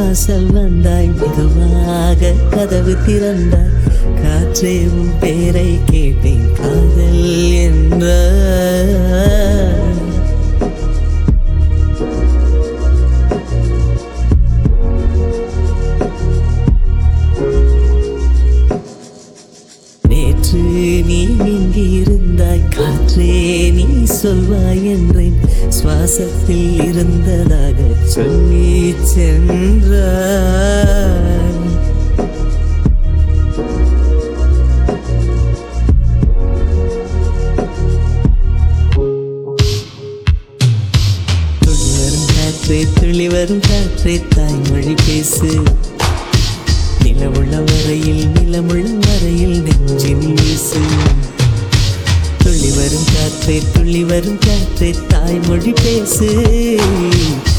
வாசல் வந்தாய் மெதுவாக கதவு திறந்தாய் காற்றே உன் பேரை கேட்டேன் காதல் என்ற நேற்று நீ இங்கு இருந்தாய் காற்றே நீ சொல்வாய் என்றேன் சுவாசத்தில் இருந்ததாக சொல்லி சென்றாய் துளி வரும் காற்றே துளி வரும் காற்றே தாய்மொழி பேசு நிலமுள்ள வரையில் நிலமுள்ள வரையில் நெஞ்சில் வீசு துளி வரும் காற்றே துளி வரும் காற்றே தாய்மொழி பேசு